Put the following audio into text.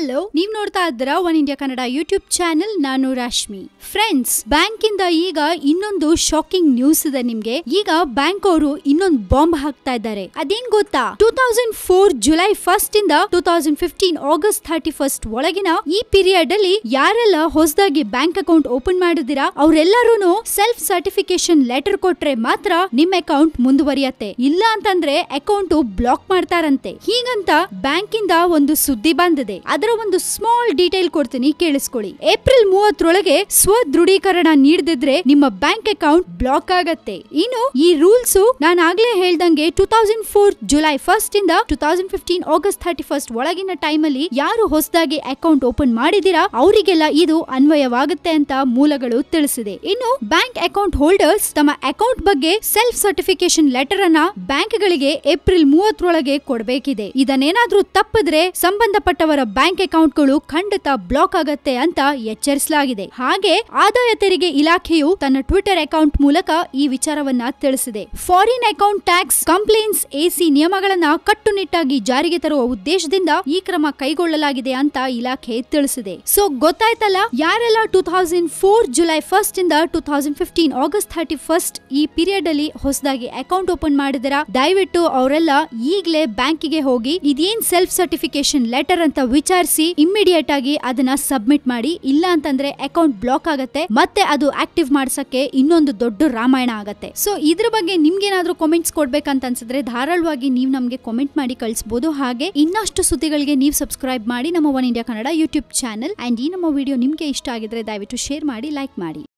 hello ನೀವ್ ನೋಡ್ತಾ ಇದ್ದೀರಾ one India Kannada YouTube channel ನಾನು ರಾಶ್ಮಿ ಫ್ರೆಂಡ್ಸ್ ಬ್ಯಾಂಕ್ ಇಂದ ಈಗ ಇನ್ನೊಂದು ಶಾಕಿಂಗ್ ನ್ಯೂಸ್ ಇದೆ ನಿಮ್ಗೆ ಈಗ ಬ್ಯಾಂಕ್ ಅವರು ಇನ್ನೊಂದು ಬಾಂಬ್ ಹಾಕ್ತಾ ಇದ್ದಾರೆ ಅದೇನ್ ಗೊತ್ತಾ two thousand four July first ಇಂದ two thousand fifteen August thirty first ಒಳಗಿನ ಈ ಪೀರಿಯಡ್ ಅಲ್ಲಿ ಯಾರೆಲ್ಲ ಹೊಸದಾಗಿ ಬ್ಯಾಂಕ್ ಅಕೌಂಟ್ ಓಪನ್ ಮಾಡಿದಿರಾ ಅವರೆಲ್ಲರೂ ಸೆಲ್ಫ್ ಸರ್ಟಿಫಿಕೇಶನ್ ಲೆಟರ್ ಕೊಟ್ರೆ ಮಾತ್ರ ನಿಮ್ ಅಕೌಂಟ್ ಮುಂದುವರಿಯತ್ತೆ ಇಲ್ಲ ಅಂತಂದ್ರೆ ಅಕೌಂಟ್ ಬ್ಲಾಕ್ ಮಾಡ್ತಾರಂತೆ ಹೀಗಂತ ಬ್ಯಾಂಕ್ ಇಂದ ಒಂದು ಸುದ್ದಿ ಬಂದಿದೆ ಅದರ ಒಂದು ಸ್ಮಾಲ್ ಡೀಟೇಲ್ ಕೊಡ್ತೀನಿ ಕೇಳಿಸ್ಕೊಳ್ಳಿ ಏಪ್ರಿಲ್ ಮೂವತ್ತರೊಳಗೆ ಸ್ವ ದೃಢೀಕರಣ ನೀಡದಿದ್ರೆ ನಿಮ್ಮ ಬ್ಯಾಂಕ್ ಅಕೌಂಟ್ ಬ್ಲಾಕ್ ಆಗತ್ತೆ ಇನ್ನು ಈ ರೂಲ್ಸ್ ನಾನು ಆಗ್ಲೇ ಹೇಳ್ದಂಗೆ two thousand four July first ಇಂದ two thousand fifteen August thirty first ಒಳಗಿನ ಟೈಮ್ ಅಲ್ಲಿ ಯಾರು ಹೊಸದಾಗಿ ಅಕೌಂಟ್ ಓಪನ್ ಮಾಡಿದಿರಾ ಅವರಿಗೆಲ್ಲ ಇದು ಅನ್ವಯವಾಗುತ್ತೆ ಅಂತ ಮೂಲಗಳು ತಿಳಿಸಿದೆ ಇನ್ನು ಬ್ಯಾಂಕ್ ಅಕೌಂಟ್ ಹೋಲ್ಡರ್ಸ್ ತಮ್ಮ ಅಕೌಂಟ್ ಬಗ್ಗೆ ಸೆಲ್ಫ್ ಸರ್ಟಿಫಿಕೇಶನ್ ಲೆಟರ್ ಅನ್ನ ಬ್ಯಾಂಕ್ ಗಳಿಗೆ ಏಪ್ರಿಲ್ ಮೂವತ್ತರೊಳಗೆ ಕೊಡಬೇಕಿದೆ ಇದನ್ನೇನಾದ್ರೂ ತಪ್ಪಿದ್ರೆ ಸಂಬಂಧಪಟ್ಟವರ ಬ್ಯಾಂಕ್ ಅಕೌಂಟ್ಗಳು ಖಂಡಿತ ಬ್ಲಾಕ್ ಆಗತ್ತೆ ಅಂತ ಎಚ್ಚರಿಸಲಾಗಿದೆ ಹಾಗೆ ಆದಾಯ ತೆರಿಗೆ ಇಲಾಖೆಯು ತನ್ನ ಟ್ವಿಟರ್ ಅಕೌಂಟ್ ಮೂಲಕ ಈ ವಿಚಾರವನ್ನ ತಿಳಿಸಿದೆ ಫಾರಿನ್ ಅಕೌಂಟ್ ಟ್ಯಾಕ್ಸ್ ಕಂಪ್ಲೇಂಟ್ಸ್ ಎಸಿ ನಿಯಮಗಳನ್ನ ಕಟ್ಟುನಿಟ್ಟಾಗಿ ಜಾರಿಗೆ ತರುವ ಉದ್ದೇಶದಿಂದ ಈ ಕ್ರಮ ಕೈಗೊಳ್ಳಲಾಗಿದೆ ಅಂತ ಇಲಾಖೆ ತಿಳಿಸಿದೆ ಸೊ ಗೊತ್ತಾಯ್ತಲ್ಲ ಯಾರೆಲ್ಲ two thousand four July first ಇಂದ two thousand fifteen August thirty first ಈ ಪೀರಿಯಡ್ ಅಲ್ಲಿ ಹೊಸದಾಗಿ ಅಕೌಂಟ್ ಓಪನ್ ಮಾಡಿದಿರಾ ದಯವಿಟ್ಟು ಅವರೆಲ್ಲ ಈಗಲೇ ಬ್ಯಾಂಕಿಗೆ ಹೋಗಿ ಇದೇನ್ ಸೆಲ್ಫ್ ಸರ್ಟಿಫಿಕೇಶನ್ ಲೆಟರ್ ಅಂತ ವಿಚಾರಿಸಿ ಇಮ್ಮಿಡಿಯೇಟ್ ಆಗಿ ಅದನ್ನ ಸಬ್ಮಿಟ್ ಮಾಡಿ ಇಲ್ಲ ಅಂತಂದ್ರೆ ಅಕೌಂಟ್ ಬ್ಲಾಕ್ ಆಗತ್ತೆ ಮತ್ತೆ ಅದು ಆಕ್ಟಿವ್ ಮಾಡ್ಸಕ್ಕೆ ಇನ್ನೊಂದು ದೊಡ್ಡ ರಾಮಾಯಣ ಆಗತ್ತೆ ಸೊ ಇದ್ರ ಬಗ್ಗೆ ನಿಮ್ಗೇನಾದ್ರೂ ಕಾಮೆಂಟ್ಸ್ ಕೊಡ್ಬೇಕಂತ ಅನ್ಸಿದ್ರೆ ಧಾರಾಳವಾಗಿ ನೀವು ನಮಗೆ ಕಾಮೆಂಟ್ ಮಾಡಿ ಕಳಿಸಬಹುದು ಹಾಗೆ ಇನ್ನಷ್ಟು ಸುದ್ದಿಗಳಿಗೆ ನೀವು ಸಬ್ಸ್ಕ್ರೈಬ್ ಮಾಡಿ ನಮ್ಮ one India Kannada YouTube channel and ಈ ನಮ್ಮ ವಿಡಿಯೋ ನಿಮ್ಗೆ ಇಷ್ಟ ಆಗಿದ್ರೆ ದಯವಿಟ್ಟು ಶೇರ್ ಮಾಡಿ ಲೈಕ್ ಮಾಡಿ